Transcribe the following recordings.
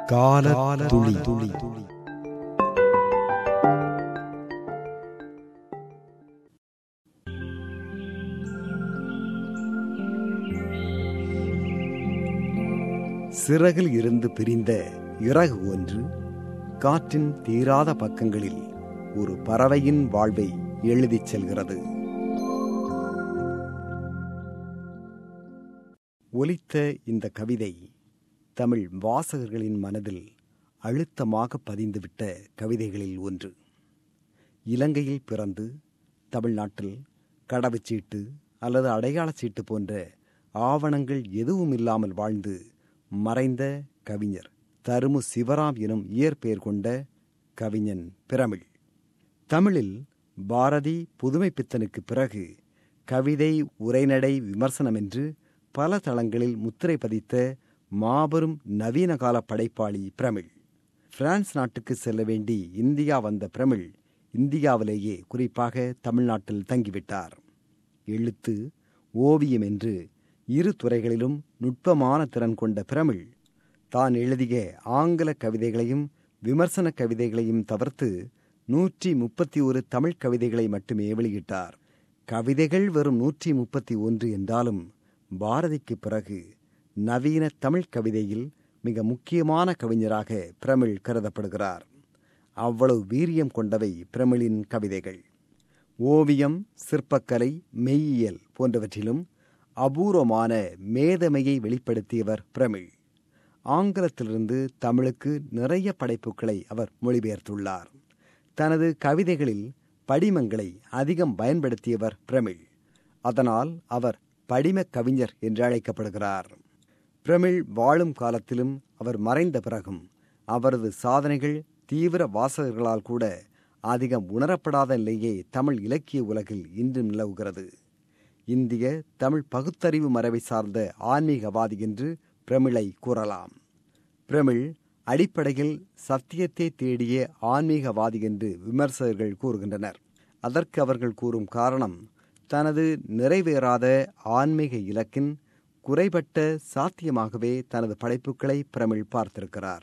கால துளி துளி சிறகில் இருந்து பிரிந்த இறகு ஒன்று காற்றின் தீராத பக்கங்களில் ஒரு பறவையின் வாழ்வை எழுதிச் செல்கிறது ஒலித்த இந்த கவிதை தமிழ் வாசகர்களின் மனதில் அழுத்தமாக பதிந்துவிட்ட கவிதைகளில் ஒன்று இலங்கையில் பிறந்து தமிழ்நாட்டில் கடவுச்சீட்டு அல்லது அடையாளச் சீட்டு போன்ற ஆவணங்கள் எதுவும் இல்லாமல் வாழ்ந்து மறைந்த கவிஞர் தருமு சிவராம் எனும் இயற்பெயர் கொண்ட கவிஞன் பிரமிழ் தமிழில் பாரதி புதுமை பித்தனுக்கு பிறகு கவிதை உரைநடை விமர்சனம் என்று பல தளங்களில் முத்திரை பதித்த மாபெரும் நவீன கால படைப்பாளி பிரமிழ் பிரான்ஸ் நாட்டுக்கு செல்ல வேண்டி இந்தியா வந்த பிரமிழ் இந்தியாவிலேயே குறிப்பாக தமிழ்நாட்டில் தங்கிவிட்டார் எழுத்து ஓவியம் என்று இரு துறைகளிலும் நுட்பமான திறன் கொண்ட பிரமிழ் தான் எழுதிய ஆங்கில கவிதைகளையும் விமர்சன கவிதைகளையும் தவிர்த்து நூற்றி முப்பத்தி ஒரு தமிழ் கவிதைகளை மட்டுமே வெளியிட்டார் கவிதைகள் வெறும் நூற்றி முப்பத்தி ஒன்று என்றாலும் பாரதிக்கு பிறகு நவீன தமிழ் கவிதையில் மிக முக்கியமான கவிஞராக பிரமிழ் கருதப்படுகிறார் அவ்வளவு வீரியம் கொண்டவை பிரமிழின் கவிதைகள் ஓவியம் சிற்பக்கலை மெய்யியல் போன்றவற்றிலும் அபூர்வமான மேதமையை வெளிப்படுத்தியவர் பிரமிழ் ஆங்கிலத்திலிருந்து தமிழுக்கு நிறைய படைப்புகளை அவர் மொழிபெயர்த்துள்ளார் தனது கவிதைகளில் படிமங்களை அதிகம் பயன்படுத்தியவர் பிரமிழ் அதனால் அவர் படிம கவிஞர் என்று அழைக்கப்படுகிறார் பிரமிழ் வாழும் காலத்திலும் அவர் மறைந்த பிறகும் அவரது சாதனைகள் தீவிர வாசகர்களால் கூட அதிகம் உணரப்படாத நிலையே தமிழ் இலக்கிய உலகில் இன்று நிலவுகிறது இந்திய தமிழ் பகுத்தறிவு மரபை சார்ந்த ஆன்மீகவாதி என்று பிரமிழை கூறலாம் பிரமிழ் அடிப்படையில் சத்தியத்தை தேடிய ஆன்மீகவாதி என்று விமர்சகர்கள் கூறுகின்றனர் அதற்கு அவர்கள் கூறும் காரணம் தனது நிறைவேறாத ஆன்மீக இலக்கின் குறைபட்ட சாத்தியமாகவே தனது படைப்புகளை பிரமிழ் பார்த்திருக்கிறார்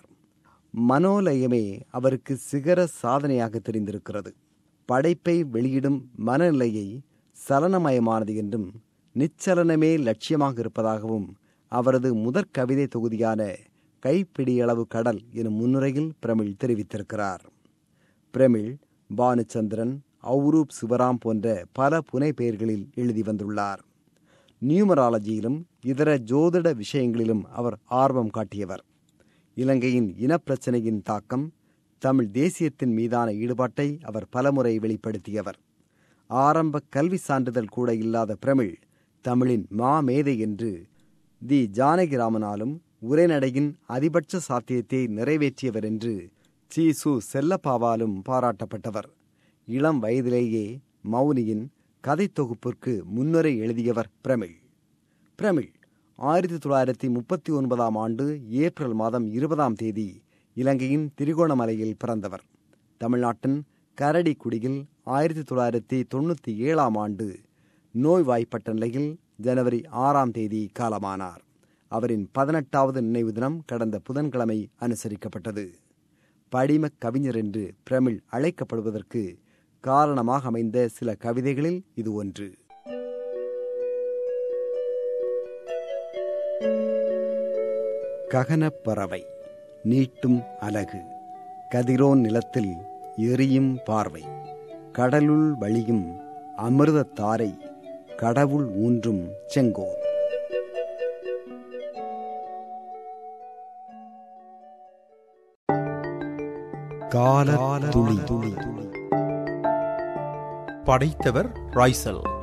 மனோலயமே அவருக்கு சிகர சாதனையாக தெரிந்திருக்கிறது படைப்பை வெளியிடும் மனநிலையை சலனமயமானது என்றும் நிச்சலனமே லட்சியமாக இருப்பதாகவும் அவரது முதற் கவிதை தொகுதியான கைப்பிடியளவு கடல் எனும் முன்னுரையில் பிரமிழ் தெரிவித்திருக்கிறார் பிரமிழ் பானுச்சந்திரன் அவுரூப் சிவராம் போன்ற பல புனை பெயர்களில் எழுதி வந்துள்ளார் நியூமராலஜியிலும் இதர ஜோதிட விஷயங்களிலும் அவர் ஆர்வம் காட்டியவர் இலங்கையின் இனப்பிரச்சனையின் தாக்கம் தமிழ் தேசியத்தின் மீதான ஈடுபாட்டை அவர் பலமுறை வெளிப்படுத்தியவர் ஆரம்ப கல்வி சான்றிதழ் கூட இல்லாத பிரமிழ் தமிழின் மாமேதை என்று தி ஜானகிராமனாலும் உரைநடையின் அதிபட்ச சாத்தியத்தை நிறைவேற்றியவர் என்று சி சு செல்லப்பாவாலும் பாராட்டப்பட்டவர் இளம் வயதிலேயே மௌனியின் கதை தொகுப்பிற்கு முன்னுரை எழுதியவர் பிரமிழ் பிரமிழ் ஆயிரத்தி தொள்ளாயிரத்தி முப்பத்தி ஒன்பதாம் ஆண்டு ஏப்ரல் மாதம் இருபதாம் தேதி இலங்கையின் திரிகோணமலையில் பிறந்தவர் தமிழ்நாட்டின் கரடிக்குடியில் ஆயிரத்தி தொள்ளாயிரத்தி தொண்ணூற்றி ஏழாம் ஆண்டு நோய்வாய்ப்பட்ட நிலையில் ஜனவரி ஆறாம் தேதி காலமானார் அவரின் பதினெட்டாவது நினைவு தினம் கடந்த புதன்கிழமை அனுசரிக்கப்பட்டது படிம கவிஞர் என்று பிரமிழ் அழைக்கப்படுவதற்கு காரணமாக அமைந்த சில கவிதைகளில் இது ஒன்று ககனப்பறவை நீட்டும் அலகு கதிரோன் நிலத்தில் எரியும் பார்வை கடலுள் வழியும் அமிர்தத்தாரை கடவுள் ஊன்றும் செங்கோல் கால துளி துளி படைத்தவர் ராய்சல்